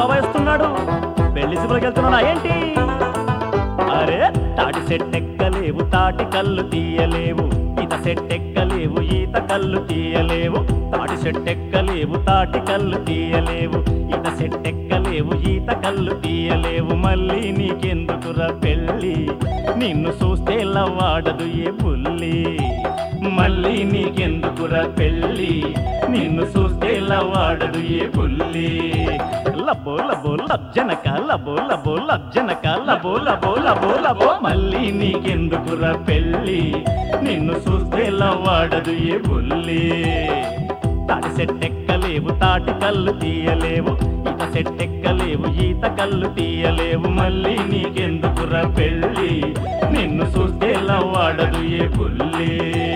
వేస్తున్నాడు పెళ్లి చూపులకు వెళ్తున్నాడా ఏంటి అరే తాటి సెట్టెక్కలేవు తాటి కళ్ళు తీయలేవు ఈత సెట్టెక్కలేవు ఈత కళ్ళు తీయలేవు తాటి సెట్టెక్కలేవు తాటి కళ్ళు తీయలేవు ఈత సెట్టెక్కలేవు ఈత కళ్ళు తీయలేవు మళ్ళీ నీకెందుకురా పెళ్ళి నిన్ను చూస్తే లవ్వాడదు ఏ పుల్లి మళ్ళీ నీకెందుకురా పెళ్ళి నిన్ను చూస్తే లవ్వాడదు ఏ పుల్లి లబో లబో లబ్జనక లబో లబో లబ్జనక లబో లబో లబో లబో మళ్ళీ నీకెందుకురా పెళ్ళి నిన్ను చూస్తే లవ్వాడదు ఏ బుల్లి తాటి సెట్టెక్కలేవు తాటి కళ్ళు తీయలేవు ఈత సెట్టెక్కలేవు ఈత కళ్ళు తీయలేవు మళ్ళీ నీకెందుకురా పెళ్ళి నిన్ను చూస్తే లవ్వాడదు ఏ బుల్లి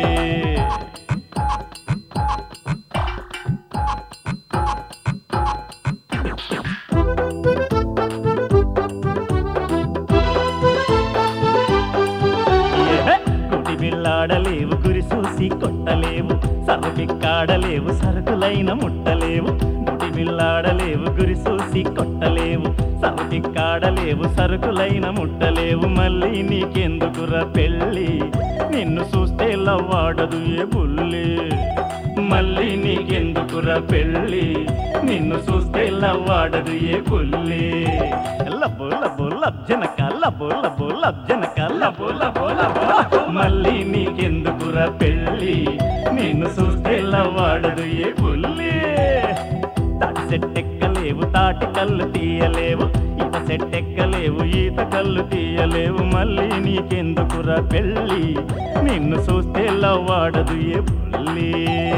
ఏహే! కుటి బిళ్ళాడలేవు గురి చూసి కొట్టలేవు సరుపిక్కాడలేవు సరుకులైన ముట్టలేవు గుడి బిళ్ళాడలేవు గురి చూసి కొట్టలేవు సరుపిక్కాడలేవు సరుకులైన ముట్టలేవు మళ్ళీ నీకెందుకురా పెళ్ళి నిన్ను చూస్తే లవ్వాడదు ఏ బుల్లి మళ్ళీ నీకెందుకురా పెళ్ళి నిన్ను చూస్తే లవ్వాడదు ఏ బుల్లి లబ్బో లబ్బో లబ్జనక లబ్బో లబ్బో లబ్జనక లబ్బో లబ్బో లబ్బో లబ్బో. మళ్ళీ నీకెందుకురా పెళ్ళి నిన్ను చూస్తే లవ్వాడదు ఏ బుల్లి తాటి సెట్టెక్కలేవు తాటి కళ్ళు తీయలేవు ఈత సెట్టెక్కలేవు ఈత కళ్ళు తీయలేవు మళ్ళీ నీకెందుకురా పెళ్ళి నిన్ను చూస్తే లవ్వాడదు ఏ పుల్లి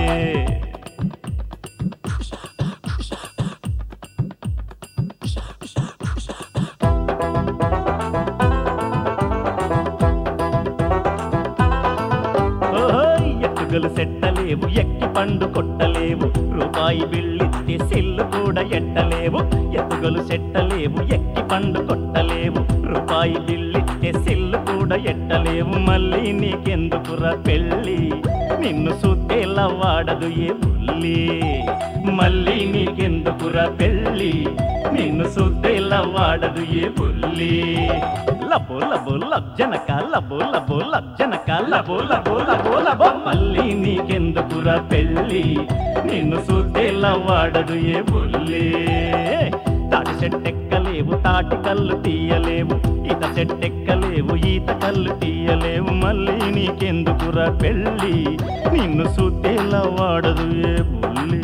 ఓయ్ ఎత్తుగలు సెట్టలేవు ఎక్కి పండు కొట్టలేవు రూపాయి బిళ్ళిత్తి సెల్లు కూడా ఎట్టలేవు ఎత్తుగలు సెట్టలేవు ఎక్కి పండు కొట్టలేవు రూపాయి బిళ్ళిత్తే సెల్లు కూడా ఎట్టలేవు మళ్ళీ నీకెందుకురా పెళ్ళి నిన్ను చూస్తే లవ్వాడదు ఏ బుల్లి మళ్ళీ నీకెందుకురా పెళ్ళి నిన్ను చూస్తే లవ్వాడదు ఏ బుల్లి లబో లబో లబ్జనక లబో లబో లబ్జనక లబో లబో లబో లబో మళ్ళీ నీకెందుకురా పెళ్ళి నిన్ను చూస్తే లవ్వాడదు ఏ బుల్లి తాటి చెట్టెక్కలేవు తాటి కళ్ళు తీయలేవు ఈత చెట్టెక్కలేవు ఈత కళ్ళు తీయలేవు మళ్ళీ నీకెందుకురా పెళ్ళి నిన్ను చూస్తే లవ్వాడదు ఏ బుల్లి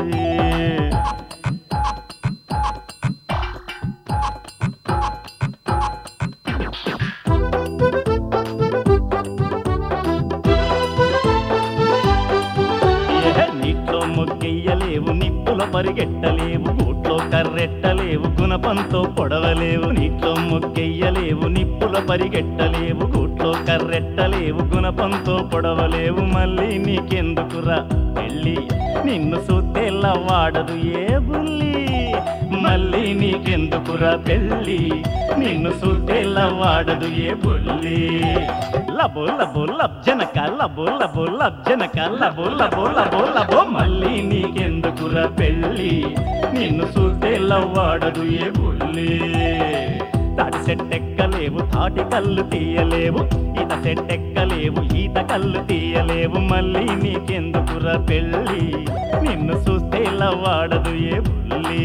ఏహే, నీట్లో మొగ్గెయ్యలేవు నిప్పుల పరిగెట్టలేవు గూట్లో కర్రెట్టలేవు గుణపంతో పొడవలేవు నీట్లో మొగ్గెయ్యలేవు నిప్పుల పరిగెట్టలేవు గూట్లో కర్రెట్టలేవు గుణపంతో పొడవలేవు మళ్ళీ నీకెందుకురా పెళ్ళి నిన్ను చూస్తే వాడదు ఏ బుల్లి మళ్ళీ నీకెందుకురా పెళ్ళి నిన్ను చూస్తే వాడదు ఏ బుల్లి లబో లబో లబ్జనక లబో లబో లబ్జనక లబో లబో లబో లబో మళ్ళీ నీకెందుకురా పెళ్ళి నిన్ను చూస్తే లవ్వాడదు ఏ బుల్లి తాటి సెట్టెక్కలేవు తాటి కళ్ళు తీయలేవు ఈత సెట్టెక్కలేవు ఈత కళ్ళు తీయలేవు మళ్ళీ నీకెందుకురా పెళ్ళి నిన్ను చూస్తే లవ్వాడదు ఏ బుల్లి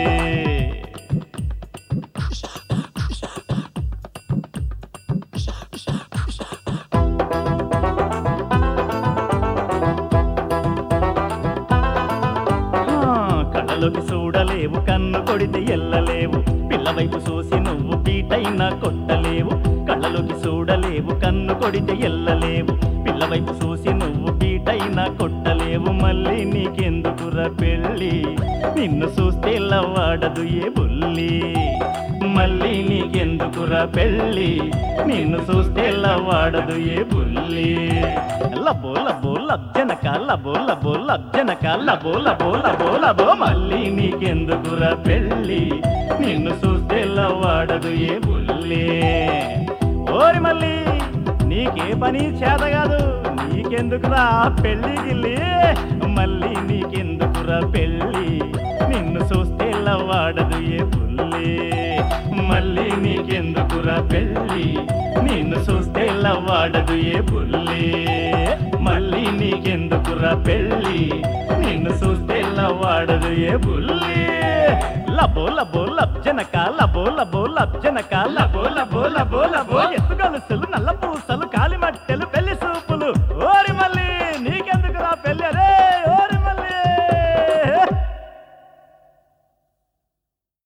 ఆ, కళ్ళలోకి చూడలేవు కన్ను కొడితే ఎల్లలేవు పిల్లవైపు చూసి నువ్వు బీటైనా కొట్టలేవు కళ్ళలోకి చూడలేవు కన్ను కొడితే ఎల్లలేవు పిల్లవైపు చూసి నువ్వు బీటైనా కొట్టలేవు మళ్ళీ నీకెందుకురా పెళ్ళి నిన్ను చూస్తే లవ్వాడదు ఏ బుల్లి మళ్ళీ నీకెందుకురా పెళ్ళి నిన్ను చూస్తే లవ్వాడదు ఏ బుల్లి లబో లబో లబ్జనక లబో లబో లబ్జనక లబో లబో లబో లబో మళ్ళీ నీకెందుకురా పెళ్ళి నిన్ను చూస్తే లవ్వాడదు ఏ బుల్లి ఓరి మళ్ళీ నీకే పని చేత కాదు నీకెందుకురా పెళ్ళి గిల్లి మళ్ళీ నీకెందుకురా పెళ్ళి నిన్ను చూస్తే లవ్ వాడదు ఏ బుల్లే మళ్ళీ నీకెందుకురా పెళ్ళి నిన్ను చూస్తే వాడదు ఏ బుల్లే మళ్ళీ నీకెందుకురా పెళ్ళి నిన్ను చూస్తే వాడదు ఏ బుల్లే లబో లబో లబ్జనక లబో లబో లబ్జనక లబో లబో లబో లబో ఎత్తు గలుసులు